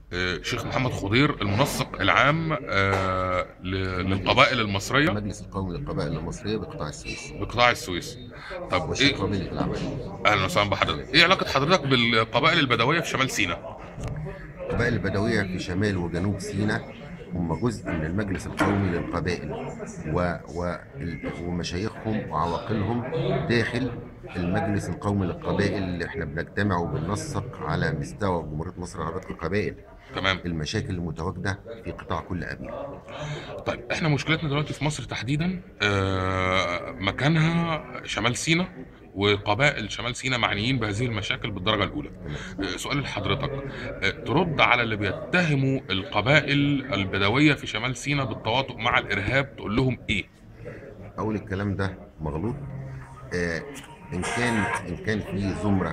آه، شيخ محمد خضير المنسق العام آه، ل- للقبائل المصريه المجلس القومي للقبائل المصريه بقطاع السويس بقطاع السويس طب ايه والشيخ ربيع العمل اهلا وسهلا بحضرتك ايه علاقه حضرتك بالقبائل البدويه في شمال سيناء القبائل البدويه في شمال وجنوب سيناء هم جزء من المجلس القومي للقبائل و... و... ومشايخهم وعواقلهم داخل المجلس القومي للقبائل اللي احنا بنجتمع وبننسق على مستوى جمهوريه مصر العربيه القبائل تمام المشاكل المتواجده في قطاع كل ابيل طيب احنا مشكلتنا دلوقتي في مصر تحديدا آه، مكانها شمال سيناء وقبائل شمال سيناء معنيين بهذه المشاكل بالدرجه الاولى آه، سؤال لحضرتك آه، ترد على اللي بيتهموا القبائل البدويه في شمال سيناء بالتواطؤ مع الارهاب تقول لهم ايه اقول الكلام ده مغلوط آه ان كان ان كان في زمره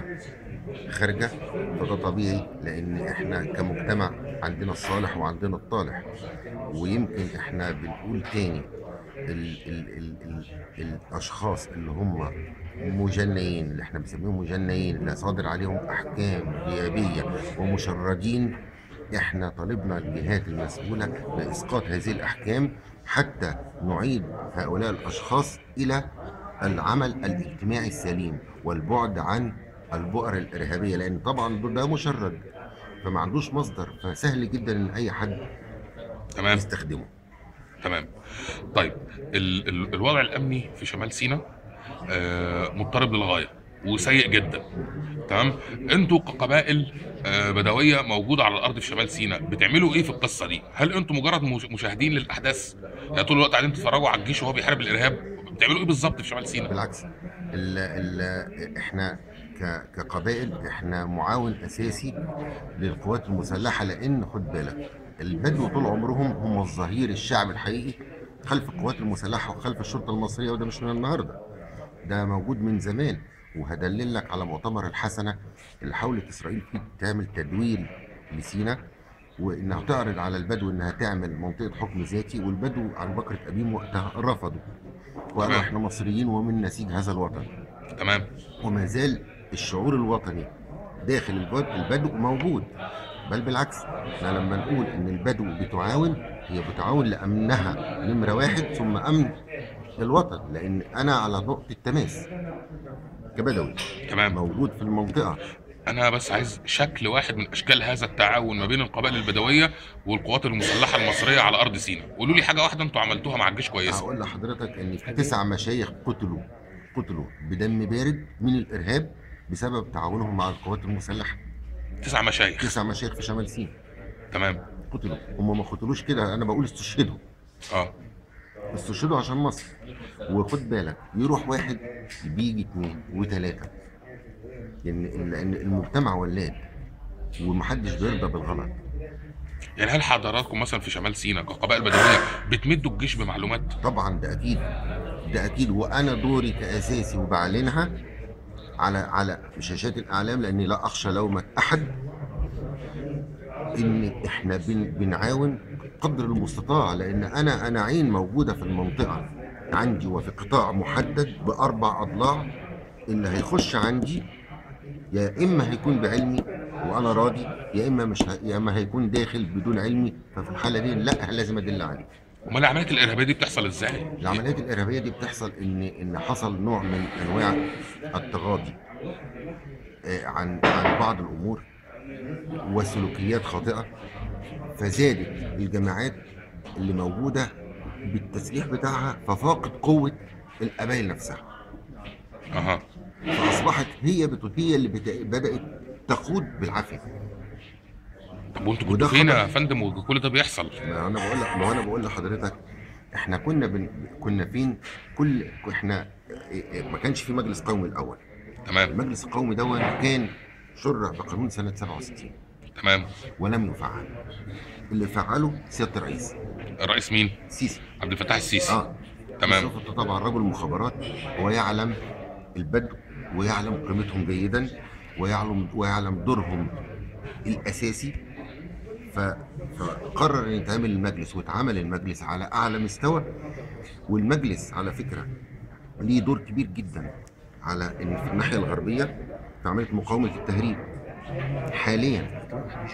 خارجه فده طبيعي لان احنا كمجتمع عندنا الصالح وعندنا الطالح ويمكن احنا بنقول تاني ال ال ال ال الاشخاص اللي هم مجنيين اللي احنا بنسميهم مجنيين اللي صادر عليهم احكام غيابيه ومشردين احنا طالبنا الجهات المسؤوله باسقاط هذه الاحكام حتى نعيد هؤلاء الاشخاص الى العمل الاجتماعي السليم والبعد عن البؤر الارهابيه لان طبعا ده مشرد فما عندوش مصدر فسهل جدا ان اي حد تمام يستخدمه تمام طيب ال ال الوضع الامني في شمال سيناء آه، مضطرب للغايه وسيء جدا تمام انتوا كقبائل آه، بدويه موجوده على الارض في شمال سيناء بتعملوا ايه في القصه دي هل انتوا مجرد مش- مشاهدين للاحداث يعني طول الوقت قاعدين تتفرجوا على الجيش وهو بيحارب الارهاب بتعملوا ايه بالظبط في شمال سيناء بالعكس ال ال احنا ك- كقبائل احنا معاون اساسي للقوات المسلحه لان خد بالك البدو طول عمرهم هم الظهير الشعب الحقيقي خلف القوات المسلحه وخلف الشرطه المصريه وده مش من النهارده ده موجود من زمان وهدلل لك على مؤتمر الحسنه اللي حاولت اسرائيل فيه تعمل تدوير لسينا وانها تعرض على البدو انها تعمل منطقه حكم ذاتي والبدو عن بكره ابيهم وقتها رفضوا وقالوا تمام. احنا مصريين ومن نسيج هذا الوطن تمام وما زال الشعور الوطني داخل البد- البدو موجود بل بالعكس احنا لما نقول ان البدو بتعاون هي بتعاون لامنها نمره واحد ثم امن الوطن لان انا على نقطه تماس كبدوي تمام موجود في المنطقه انا بس عايز شكل واحد من اشكال هذا التعاون ما بين القبائل البدويه والقوات المسلحه المصريه على ارض سيناء قولوا لي حاجه واحده انتوا عملتوها مع الجيش كويسه هقول لحضرتك ان في تسع مشايخ قتلوا قتلوا بدم بارد من الارهاب بسبب تعاونهم مع القوات المسلحه تسع مشايخ تسع مشايخ في شمال سيناء تمام قتلوا هم ما قتلوش كده انا بقول استشهدوا اه استشهدوا عشان مصر وخد بالك يروح واحد بيجي اتنين وتلاته لان لان المجتمع ولاد ومحدش بيرضى بالغلط يعني هل حضراتكم مثلا في شمال سيناء كقبائل بدويه بتمدوا الجيش بمعلومات طبعا ده اكيد ده اكيد وانا دوري كاساسي وبعلنها على على شاشات الاعلام لاني لا اخشى لومه احد ان احنا بن بنعاون قدر المستطاع لان انا انا عين موجوده في المنطقه عندي وفي قطاع محدد باربع اضلاع اللي هيخش عندي يا اما هيكون بعلمي وانا راضي يا اما مش ه... يا اما هيكون داخل بدون علمي ففي الحاله دي لا لازم ادل عليه امال العمليات الارهابيه دي بتحصل ازاي العمليات الارهابيه دي بتحصل ان ان حصل نوع من انواع التغاضي آه، عن عن بعض الامور وسلوكيات خاطئه فزادت الجماعات اللي موجوده بالتسليح بتاعها ففاقت قوه القبائل نفسها اها فاصبحت هي بت... هي اللي بت... بدات تقود بالعافيه طب وانتوا وده كنتوا فين خطر. يا فندم وكل ده بيحصل ما انا بقول لك ما انا بقول لحضرتك احنا كنا بن... كنا فين كل احنا إيه- إيه، ما كانش في مجلس قومي الاول تمام المجلس القومي ده كان شرع بقانون سنه 67 تمام ولم يفعل اللي فعله سياده الرئيس الرئيس مين السيسي عبد الفتاح السيسي اه تمام يوسف طبعا رجل مخابرات ويعلم البدو ويعلم قيمتهم جيدا ويعلم ويعلم دورهم الاساسي ف- فقرر ان يتعمل المجلس واتعمل المجلس على اعلى مستوى والمجلس على فكره ليه دور كبير جدا على ان في الناحيه الغربيه في عمليه مقاومه التهريب حاليا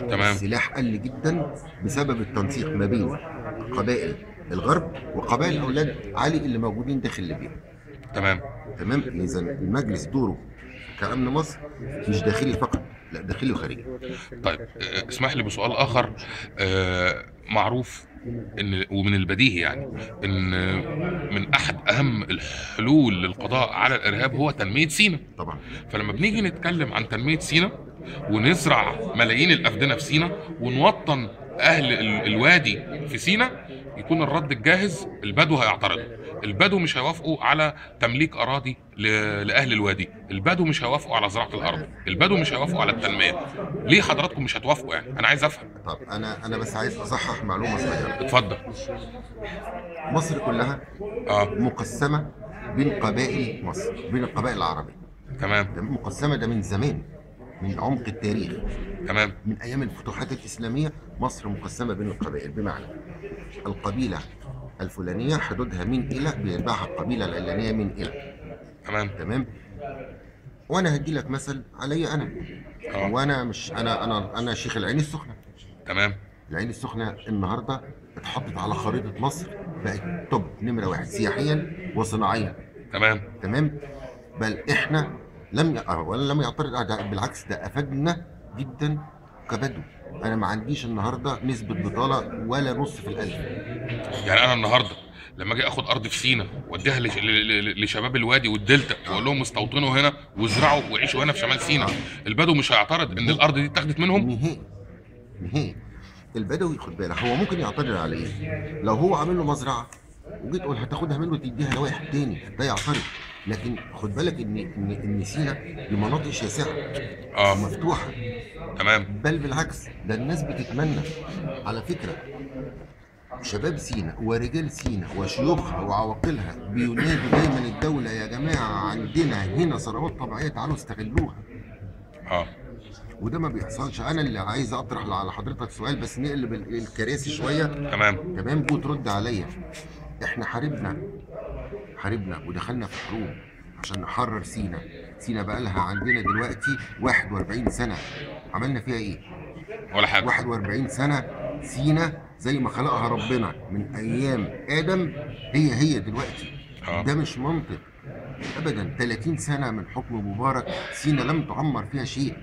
تمام. السلاح قل جدا بسبب التنسيق ما بين قبائل الغرب وقبائل اولاد علي اللي موجودين داخل ليبيا تمام تمام اذا المجلس دوره كامن مصر مش داخلي فقط لا داخلي وخارجي طيب آه، اسمح لي بسؤال اخر آه، معروف ان ومن البديهي يعني ان من احد اهم الحلول للقضاء على الارهاب هو تنميه سيناء طبعا فلما بنيجي نتكلم عن تنميه سيناء ونزرع ملايين الافدنه في سيناء ونوطن اهل ال- الوادي في سيناء يكون الرد الجاهز البدو هيعترضوا البدو مش هيوافقوا على تمليك اراضي ل- لاهل الوادي البدو مش هيوافقوا على زراعه الارض البدو مش هيوافقوا على التنميه ليه حضراتكم مش هتوافقوا يعني انا عايز افهم طب انا انا بس عايز اصحح معلومه صغيره اتفضل مصر كلها اه مقسمه بين قبائل مصر بين القبائل العربيه تمام ده مقسمه ده من زمان من عمق التاريخ تمام من ايام الفتوحات الاسلاميه مصر مقسمه بين القبائل بمعنى القبيله الفلانيه حدودها من الى بيتبعها القبيله العلانيه من الى تمام تمام وانا هدي لك مثل عليا انا اه وانا مش انا انا انا شيخ العين السخنه تمام العين السخنه النهارده اتحطت على خريطه مصر بقت توب نمره واحد سياحيا وصناعيا تمام تمام بل احنا لم ي... آه، ولا لم يعترض آه، ده بالعكس ده افادنا جدا كبدو انا ما عنديش النهارده نسبه بطاله ولا نص في الالف يعني انا النهارده لما اجي اخد ارض في سينا واديها لش- ل- ل- لشباب الوادي والدلتا واقول لهم استوطنوا هنا وازرعوا وعيشوا هنا في شمال سينا البدو مش هيعترض ان الارض دي اتاخدت منهم نهائي نهائي البدوي خد بالك هو ممكن يعترض على ايه؟ لو هو عامل له مزرعه وجيت تقول هتاخدها منه تديها لواحد تاني ده يعترض لكن خد بالك ان ان ان سينا دي مناطق شاسعه اه ومفتوحه تمام بل بالعكس ده الناس بتتمنى على فكره شباب سينا ورجال سينا وشيوخها وعواقلها بينادوا دايما الدوله يا جماعه عندنا هنا ثروات طبيعيه تعالوا استغلوها اه وده ما بيحصلش انا اللي عايز اطرح على حضرتك سؤال بس نقلب ال- الكراسي شويه تمام تمام وترد عليا احنا حاربنا حاربنا ودخلنا في حروب عشان نحرر سينا سينا بقى لها عندنا دلوقتي 41 سنه عملنا فيها ايه ولا حاجه 41 سنه سينا زي ما خلقها ربنا من ايام ادم هي هي دلوقتي اه ده مش منطق ابدا 30 سنه من حكم مبارك سينا لم تعمر فيها شيء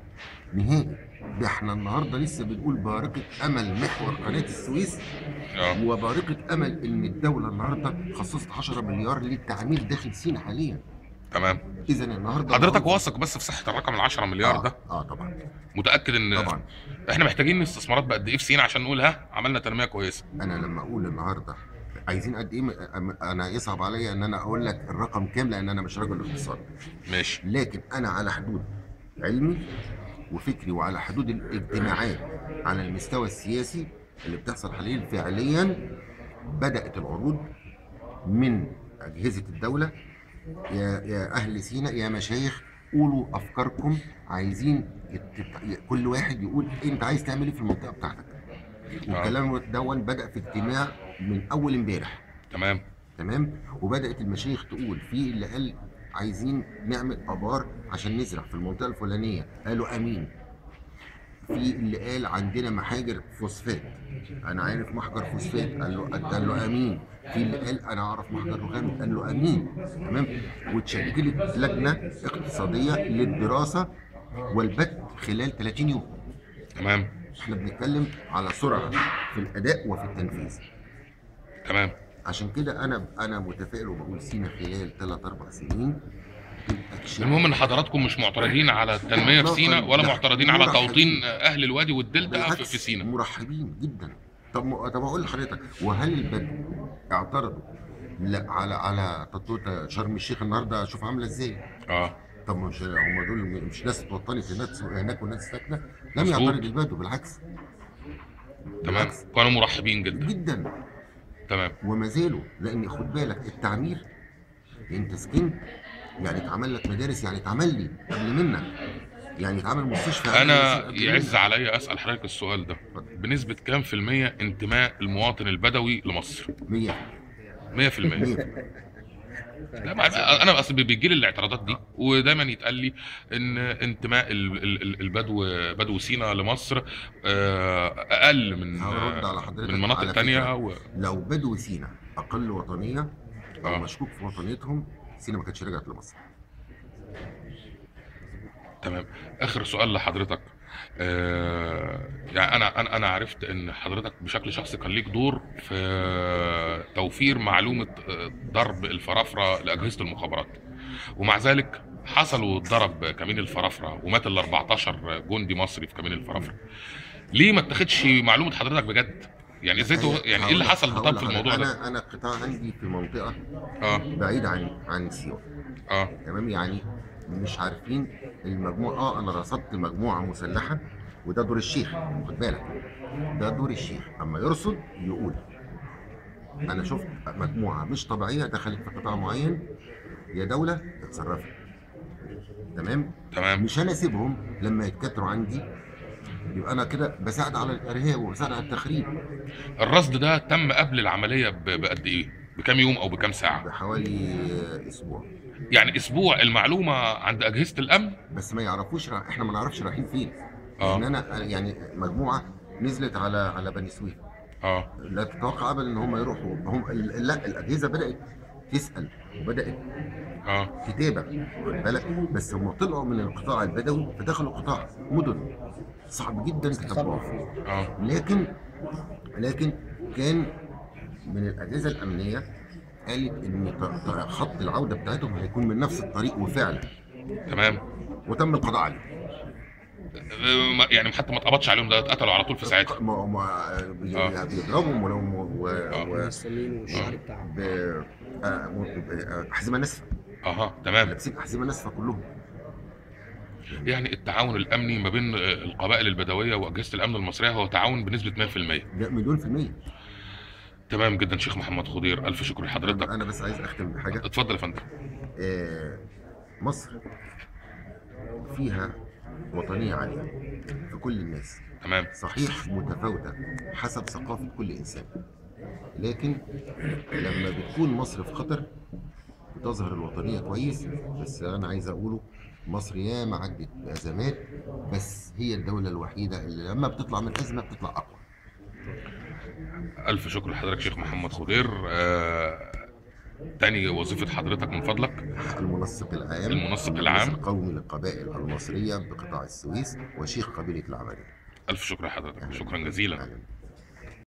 نهائي ده احنا النهارده لسه بنقول بارقه امل محور قناه السويس اه وبارقه امل ان الدوله النهارده خصصت 10 مليار للتعمير داخل سينا حاليا تمام اذا النهارده حضرتك واثق بس في صحه الرقم ال 10 مليار آه ده اه طبعا متاكد ان طبعا احنا محتاجين استثمارات بقد ايه في سينا عشان نقول ها عملنا تنميه كويسه انا لما اقول النهارده عايزين قد ايه أم- انا يصعب عليا ان انا اقول لك الرقم كام لان انا مش راجل اقتصاد ماشي لكن انا على حدود علمي وفكري وعلى حدود الاجتماعات على المستوى السياسي اللي بتحصل حاليا فعليا بدات العروض من اجهزه الدوله يا يا اهل سينا يا مشايخ قولوا افكاركم عايزين يت- كل واحد يقول انت عايز تعمل ايه في المنطقه بتاعتك والكلام دون بدا في اجتماع من اول امبارح تمام تمام وبدات المشايخ تقول في اللي قال عايزين نعمل ابار عشان نزرع في المنطقه الفلانيه قالوا امين في اللي قال عندنا محاجر فوسفات انا عارف محجر فوسفات قال له قال له امين في اللي قال انا اعرف محجر رخام قال له امين تمام واتشكلت لجنه اقتصاديه للدراسه والبت خلال 30 يوم تمام احنا بنتكلم على سرعه في الاداء وفي التنفيذ تمام عشان كده انا انا متفائل وبقول سينا خلال 3 4 سنين تبقى كشف المهم ان حضراتكم مش معترضين على التنميه في سينا ولا لا، معترضين على مرحبين. توطين اهل الوادي والدلتا في- بالعكس في سينا مرحبين جدا طب م- طب اقول لحضرتك وهل البدو اعترضوا لا على على تطوير شرم الشيخ النهارده شوف عامله ازاي اه طب مش هم دول مش ناس اتوطنت هناك هناك والناس ساكنه لم مظبوط. يعترض البدو بالعكس تمام بالعكس. كانوا مرحبين جدا جدا تمام وما زالوا لان خد بالك التعمير انت سكنت يعني اتعمل لك مدارس يعني اتعمل لي قبل منك يعني اتعمل مستشفى قبل انا قبل يعز منك. عليا اسال حضرتك السؤال ده اتفضل. بنسبه كام في الميه انتماء المواطن البدوي لمصر 100 100% 100 لا ما انا اصل بيجي لي الاعتراضات دي ودايما يتقال لي ان انتماء ال- ال- ال- البدو بدو سينا لمصر آه، اقل من هرد على حضرتك من مناطق على تانية فكرة. و... لو بدو سينا اقل وطنيه او آه. مشكوك في وطنيتهم سينا ما كانتش رجعت لمصر تمام اخر سؤال لحضرتك آه يعني انا انا انا عرفت ان حضرتك بشكل شخصي كان ليك دور في توفير معلومه آه، ضرب الفرافره لاجهزه المخابرات ومع ذلك حصل واتضرب كمين الفرافره ومات ال 14 جندي مصري في كمين الفرافره ليه ما اتاخدش معلومه حضرتك بجد يعني ازاي تو- يعني ايه اللي هقول- حصل هقول بالضبط في لحضرتك. الموضوع ده انا انا القطاع عندي في منطقه اه بعيده عن عن سيوه اه تمام يعني مش عارفين المجموعه اه انا رصدت مجموعه مسلحه وده دور الشيخ خد بالك ده دور الشيخ اما يرصد يقول انا شفت مجموعه مش طبيعيه دخلت في قطاع معين يا دوله اتصرفت تمام تمام مش انا اسيبهم لما يتكتروا عندي يبقى انا كده بساعد على الارهاب وبساعد على التخريب الرصد ده تم قبل العمليه ب- بقد ايه بكام يوم او بكام ساعه بحوالي اسبوع يعني اسبوع المعلومه عند اجهزه الامن بس ما يعرفوش را... احنا ما نعرفش رايحين فين اه ان انا يعني مجموعه نزلت على على بني سويف اه لا تتوقع ابدا ان هم يروحوا هم ال- لا الاجهزه بدات تسال وبدات اه كتابه واخد بالك بس هم طلعوا من القطاع البدوي فدخلوا قطاع مدن صعب جدا تتبعهم اه لكن لكن كان من الاجهزه الامنيه قالت ان ط- ط- خط العوده بتاعتهم هيكون من نفس الطريق وفعلا تمام وتم القضاء عليه آه، ما- يعني حتى ما اتقبضش عليهم ده اتقتلوا على طول في ساعتها ما ما بي- آه. بيضربهم ولو و- آه. و- المسلمين والشعر بتاعهم ب- آه، ب- احزمه ناسفه اها تمام لابسين احزمه ناسفه كلهم يعني التعاون الامني ما بين آه، القبائل البدويه واجهزه الامن المصريه هو تعاون بنسبه 100% ده مليون في الميه تمام جدا شيخ محمد خضير الف شكر لحضرتك انا بس عايز اختم بحاجه اتفضل يا فندم آه، مصر فيها وطنيه عاليه في كل الناس تمام صحيح متفاوته حسب ثقافه كل انسان لكن لما بتكون مصر في خطر بتظهر الوطنيه كويس بس انا عايز اقوله مصر ياما عدت بازمات بس هي الدوله الوحيده اللي لما بتطلع من ازمه بتطلع اقوى الف شكر لحضرتك شيخ محمد خضير آه... تاني وظيفه حضرتك من فضلك المنسق العام المنسق العام. القومي للقبائل المصريه بقطاع السويس وشيخ قبيله العمليه الف شكر لحضرتك شكرا جزيلا أهلاً.